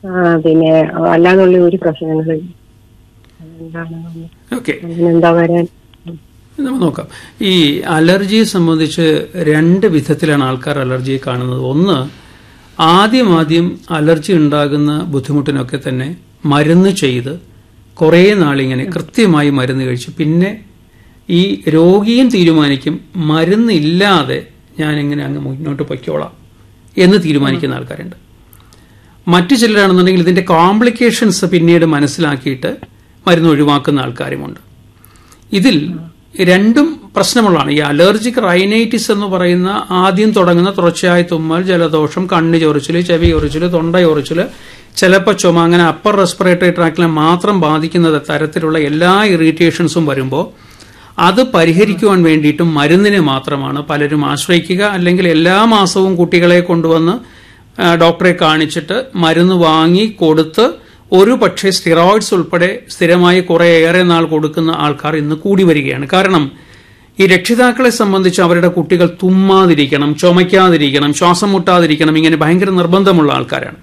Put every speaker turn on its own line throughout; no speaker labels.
ആ, പിന്നെ അല്ലാതുള്ള ഒരു പ്രശ്നങ്ങളും എന്താണ്
ഓക്കെ
അതിനെന്താ വരാൻ ഉം.
നമുക്ക് നോക്കാം ഈ അലർജിയെ സംബന്ധിച്ച് രണ്ട് വിധത്തിലാണ് ആൾക്കാർ അലർജിയെ കാണുന്നത് ഒന്ന് ആദ്യം ആദ്യം അലർജി ഉണ്ടാകുന്ന ബുദ്ധിമുട്ടിനൊക്കെ തന്നെ മരുന്ന് ചെയ്ത് കുറേ നാളിങ്ങനെ കൃത്യമായി മരുന്ന് കഴിച്ച് പിന്നെ ഈ രോഗിയും തീരുമാനിക്കും മരുന്നില്ലാതെ ഞാൻ ഇങ്ങനെ അങ്ങ് മുന്നോട്ട് പൊയ്ക്കോളാം എന്ന് തീരുമാനിക്കുന്ന ആൾക്കാരുണ്ട് മറ്റു ചിലരാണെന്നുണ്ടെങ്കിൽ ഇതിന്റെ കോംപ്ലിക്കേഷൻസ് പിന്നീട് മനസ്സിലാക്കിയിട്ട് മരുന്ന് ഒഴിവാക്കുന്ന ആൾക്കാരുമുണ്ട് ഇതിൽ രണ്ടും പ്രശ്നമുള്ളതാണ് ഈ അലർജിക് റൈനൈറ്റിസ് എന്ന് പറയുന്ന ആദ്യം തുടങ്ങുന്ന തുടർച്ചയായ തുമ്മൽ ജലദോഷം കണ്ണ് ചൊറിച്ചില് ചെവി ചൊറിച്ചില് തൊണ്ട ചൊറിച്ചില് ചിലപ്പോൾ ചുമ അങ്ങനെ അപ്പർ റെസ്പിറേറ്ററി ട്രാക്കിനെ മാത്രം ബാധിക്കുന്ന തരത്തിലുള്ള എല്ലാ ഇറിറ്റേഷൻസും വരുമ്പോൾ അത് പരിഹരിക്കുവാൻ വേണ്ടിയിട്ടും മരുന്നിനെ മാത്രമാണ് പലരും ആശ്രയിക്കുക അല്ലെങ്കിൽ എല്ലാ മാസവും കുട്ടികളെ കൊണ്ടുവന്ന് ആ, ഡോക്ടറെ കാണിച്ചിട്ട് മരുന്ന് വാങ്ങി കൊടുത്ത് ഒരു പക്ഷേ സ്റ്റിറോയിഡ്സ് ഉൾപ്പെടെ സ്ഥിരമായി കുറെ ഏറെ നാൾ കൊടുക്കുന്ന ആൾക്കാർ ഇന്ന് കൂടി വരികയാണ് കാരണം ഈ രക്ഷിതാക്കളെ സംബന്ധിച്ച് അവരുടെ കുട്ടികൾ തുമ്മാതിരിക്കണം ചുമയ്ക്കാതിരിക്കണം ശ്വാസം മുട്ടാതിരിക്കണം ഇങ്ങനെ ഭയങ്കര നിർബന്ധമുള്ള ആൾക്കാരാണ്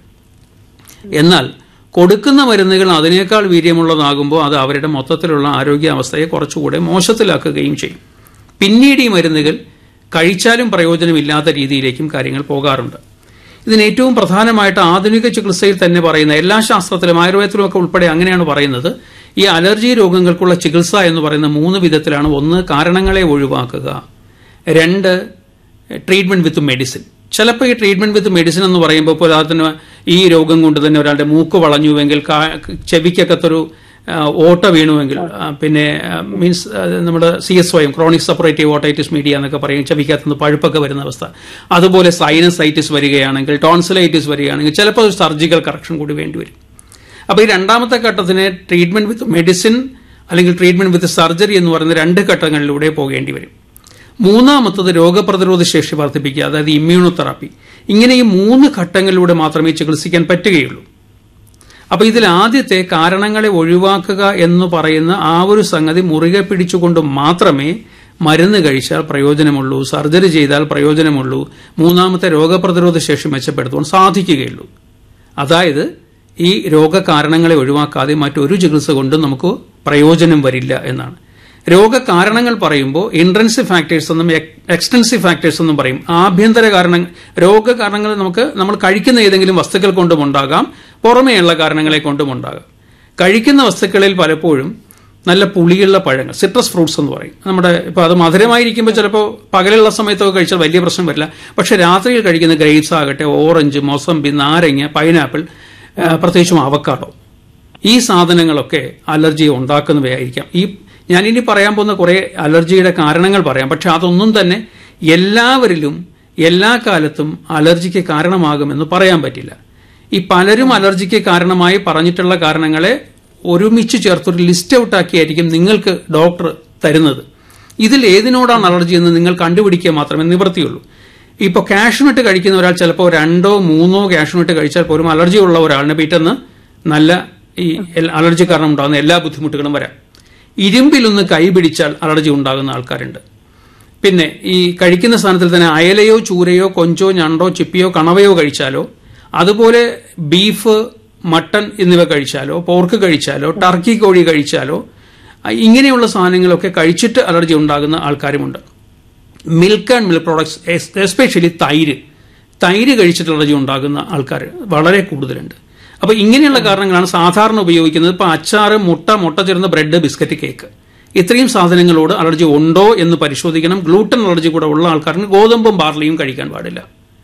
എന്നാൽ കൊടുക്കുന്ന മരുന്നുകൾ അതിനേക്കാൾ വീര്യമുള്ളതാകുമ്പോൾ അത് അവരുടെ മൊത്തത്തിലുള്ള ആരോഗ്യാവസ്ഥയെ കുറച്ചുകൂടെ മോശത്തിലാക്കുകയും ചെയ്യും പിന്നീട് ഈ മരുന്നുകൾ കഴിച്ചാലും പ്രയോജനമില്ലാത്ത രീതിയിലേക്കും കാര്യങ്ങൾ പോകാറുണ്ട് ഇതിന് ഏറ്റവും പ്രധാനമായിട്ട് ആധുനിക ചികിത്സയിൽ തന്നെ പറയുന്ന എല്ലാ ശാസ്ത്രത്തിലും ആയുർവേദത്തിലും ഒക്കെ ഉൾപ്പെടെ അങ്ങനെയാണ് പറയുന്നത് ഈ അലർജി രോഗങ്ങൾക്കുള്ള ചികിത്സ എന്ന് പറയുന്ന മൂന്ന് വിധത്തിലാണ് ഒന്ന് കാരണങ്ങളെ ഒഴിവാക്കുക രണ്ട് ട്രീറ്റ്മെന്റ് വിത്ത് മെഡിസിൻ ചിലപ്പോൾ ഈ ട്രീറ്റ്മെന്റ് വിത്ത് മെഡിസിൻ എന്ന് പറയുമ്പോൾ ഇപ്പോൾ അതിന് ഈ രോഗം കൊണ്ട് തന്നെ ഒരാളുടെ മൂക്ക് വളഞ്ഞുവെങ്കിൽ കാ- ചെവിക്കകത്തൊരു ആ, ഓട്ട വീണുവെങ്കിൽ ആ, പിന്നെ മീൻസ് നമ്മുടെ C S Y chronic suppurative otitis media എന്നൊക്കെ പറയും ചെവിക്കകത്തുനിന്ന് പഴുപ്പൊക്കെ വരുന്ന അവസ്ഥ അതുപോലെ സൈനസൈറ്റിസ് വരികയാണെങ്കിൽ ടോൺസിലൈറ്റിസ് വരികയാണെങ്കിൽ ചിലപ്പോൾ ഒരു സർജിക്കൽ കറക്ഷൻ കൂടി വേണ്ടിവരും അപ്പോൾ ഈ രണ്ടാമത്തെ ഘട്ടത്തിന് ട്രീറ്റ്മെന്റ് വിത്ത് മെഡിസിൻ അല്ലെങ്കിൽ ട്രീറ്റ്മെന്റ് വിത്ത് സർജറി എന്ന് പറയുന്ന രണ്ട് ഘട്ടങ്ങളിലൂടെ പോകേണ്ടി വരും മൂന്നാമത്തത് രോഗപ്രതിരോധ ശേഷി വർദ്ധിപ്പിക്കുക അതായത് ഇമ്മ്യൂണോതെറാപ്പി ഇങ്ങനെ ഈ മൂന്ന് ഘട്ടങ്ങളിലൂടെ മാത്രമേ ചികിത്സിക്കാൻ പറ്റുകയുള്ളൂ അപ്പൊ ഇതിൽ ആദ്യത്തെ കാരണങ്ങളെ ഒഴിവാക്കുക എന്ന് പറയുന്ന ആ ഒരു സംഗതി മുറുകെ പിടിച്ചുകൊണ്ട് മാത്രമേ മരുന്ന് കഴിച്ചാൽ പ്രയോജനമുള്ളൂ സർജറി ചെയ്താൽ പ്രയോജനമുള്ളൂ മൂന്നാമത്തെ രോഗപ്രതിരോധ ശേഷി മെച്ചപ്പെടുത്തുവാൻ സാധിക്കുകയുള്ളൂ അതായത് ഈ രോഗകാരണങ്ങളെ ഒഴിവാക്കാതെ മറ്റൊരു ചികിത്സ കൊണ്ടും നമുക്ക് പ്രയോജനം വരില്ല എന്നാണ് രോഗകാരണങ്ങൾ പറയുമ്പോൾ ഇൻട്രൻസീവ് ഫാക്ടേഴ്സ് എന്നും എക്സ്റ്റൻസീവ് ഫാക്ടേഴ്സ് എന്നും പറയും ആഭ്യന്തര കാരണങ്ങൾ രോഗകാരണങ്ങൾ നമുക്ക് നമ്മൾ കഴിക്കുന്ന ഏതെങ്കിലും വസ്തുക്കൾ കൊണ്ടും ഉണ്ടാകാം പുറമേയുള്ള കാരണങ്ങളെ കൊണ്ടും ഉണ്ടാകാം കഴിക്കുന്ന വസ്തുക്കളിൽ പലപ്പോഴും നല്ല പുളിയുള്ള പഴങ്ങൾ സിട്രസ് ഫ്രൂട്ട്സ് എന്ന് പറയും നമ്മുടെ ഇപ്പോൾ അത് മധുരമായിരിക്കുമ്പോൾ ചിലപ്പോൾ പകലുള്ള സമയത്തൊക്കെ കഴിച്ചാൽ വലിയ പ്രശ്നം വരില്ല പക്ഷെ രാത്രിയിൽ കഴിക്കുന്ന ഗ്രേപ്സ് ആകട്ടെ ഓറഞ്ച് മൊസമ്പി നാരങ്ങ പൈനാപ്പിൾ ആ, പ്രത്യേകിച്ചും അവക്കാഡോ ഈ സാധനങ്ങളൊക്കെ അലർജി ഉണ്ടാക്കുന്നവയായിരിക്കാം ഈ ഞാനിനി പറയാൻ പോകുന്ന കുറെ അലർജിയുടെ കാരണങ്ങൾ പറയാം പക്ഷെ അതൊന്നും തന്നെ എല്ലാവരിലും എല്ലാ കാലത്തും അലർജിക്ക് കാരണമാകുമെന്ന് പറയാൻ പറ്റില്ല ഈ പലരും അലർജിക്ക് കാരണമായി പറഞ്ഞിട്ടുള്ള കാരണങ്ങളെ ഒരുമിച്ച് ചേർത്തൊരു ലിസ്റ്റ് ഔട്ട് ആക്കിയായിരിക്കും നിങ്ങൾക്ക് ഡോക്ടർ തരുന്നത് ഇതിൽ ഏതിനോടാണ് അലർജി എന്ന് നിങ്ങൾ കണ്ടുപിടിക്കുക മാത്രമേ നിവൃത്തിയുള്ളൂ ഇപ്പോൾ കാഷ്നട്ട് കഴിക്കുന്ന ഒരാൾ ചിലപ്പോൾ രണ്ടോ മൂന്നോ കാഷ്നട്ട് കഴിച്ചാൽ പോലും അലർജി ഉള്ള ഒരാളിന് പിറ്റേന്ന് നല്ല ഈ എൽ- അലർജി കാരണം ഉണ്ടാകുന്ന എല്ലാ ബുദ്ധിമുട്ടുകളും വരാം ഇരുമ്പിലൊന്ന് കൈ പിടിച്ചാൽ അലർജി ഉണ്ടാകുന്ന ആൾക്കാരുണ്ട് പിന്നെ ഈ കഴിക്കുന്ന സാധനത്തിൽ തന്നെ അയലയോ ചൂരയോ കൊഞ്ചോ ഞണ്ടോ ചിപ്പിയോ കണവയോ കഴിച്ചാലോ അതുപോലെ ബീഫ് മട്ടൺ എന്നിവ കഴിച്ചാലോ പോർക്ക് കഴിച്ചാലോ ടർക്കി കോഴി കഴിച്ചാലോ അ, ഇങ്ങനെയുള്ള സാധനങ്ങളൊക്കെ കഴിച്ചിട്ട് അലർജി ഉണ്ടാകുന്ന ആൾക്കാരുമുണ്ട് milk and milk products especially തൈര് തൈര് കഴിച്ചിട്ട് അലർജി ഉണ്ടാകുന്ന ആൾക്കാർ വളരെ കൂടുതലുണ്ട് അപ്പോൾ ഇങ്ങനെയുള്ള കാരണങ്ങളാണ് സാധാരണ ഉപയോഗിക്കുന്നത് ഇപ്പോൾ അച്ചാറ് മുട്ട മുട്ട ചേർന്ന ബ്രെഡ് ബിസ്ക്കറ്റ് കേക്ക് ഇത്രയും സാധനങ്ങളോട് അലർജി ഉണ്ടോ എന്ന് പരിശോധിക്കണം ഗ്ലൂട്ടൻ അലർജി കൂടെ ഉള്ള ആൾക്കാർക്ക് ഗോതമ്പും ബാർലിയും കഴിക്കാൻ പാടില്ല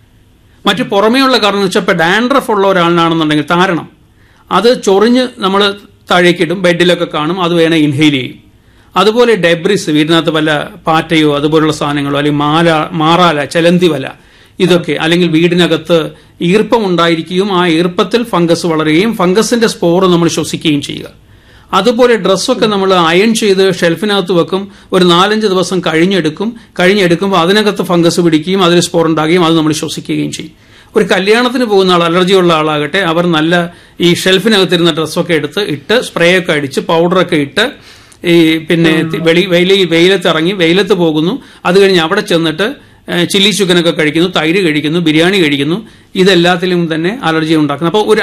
മറ്റു പുറമേയുള്ള കാരണം എന്ന് വെച്ചാൽ ഇപ്പോൾ ഡാൻഡ്രഫ് ഉള്ള ഒരാളിനാണെന്നുണ്ടെങ്കിൽ താരണം അത് ചൊറിഞ്ഞ് നമ്മൾ താഴേക്കിടും ബെഡിലൊക്കെ കാണും അത് വേണേൽ ഇൻഹെയിൽ ചെയ്യും അതുപോലെ ഡെബ്രിസ് വീടിനകത്ത് വല്ല പാറ്റയോ അതുപോലുള്ള സാധനങ്ങളോ അല്ലെങ്കിൽ മാല മാറാല ചലന്തി വല ഇതൊക്കെ അല്ലെങ്കിൽ വീടിനകത്ത് ഈർപ്പം ഉണ്ടായിരിക്കുകയും ആ ഈർപ്പത്തിൽ ഫംഗസ് വളരുകയും ഫംഗസിന്റെ സ്പോറ് നമ്മൾ ശ്വസിക്കുകയും ചെയ്യുക അതുപോലെ ഡ്രസ്സൊക്കെ നമ്മൾ അയൺ ചെയ്ത് ഷെൽഫിനകത്ത് വെക്കും ഒരു നാലഞ്ച് ദിവസം കഴിഞ്ഞെടുക്കും കഴിഞ്ഞെടുക്കുമ്പോൾ അതിനകത്ത് ഫംഗസ് പിടിക്കുകയും അതിൽ സ്പോർ ഉണ്ടാകുകയും അത് നമ്മൾ ശ്വസിക്കുകയും ചെയ്യും ഒരു കല്യാണത്തിന് പോകുന്ന ആൾ അലർജി ഉള്ള ആളാകട്ടെ അവർ നല്ല ഈ ഷെൽഫിനകത്തിരുന്ന ഡ്രസ്സൊക്കെ എടുത്ത് ഇട്ട് സ്പ്രേ ഒക്കെ അടിച്ച് പൗഡറൊക്കെ ഇട്ട് ഈ പിന്നെ വെളി വെയിലി വെയിലത്ത് ഇറങ്ങി വെയിലത്ത് പോകുന്നു അത് കഴിഞ്ഞ് അവിടെ ചെന്നിട്ട് ഏഹ് ചില്ലി ചിക്കനൊക്കെ കഴിക്കുന്നു തൈര് കഴിക്കുന്നു ബിരിയാണി കഴിക്കുന്നു ഇതെല്ലാത്തിലും തന്നെ അലർജി ഉണ്ടാക്കുന്നു അപ്പോൾ ഒരു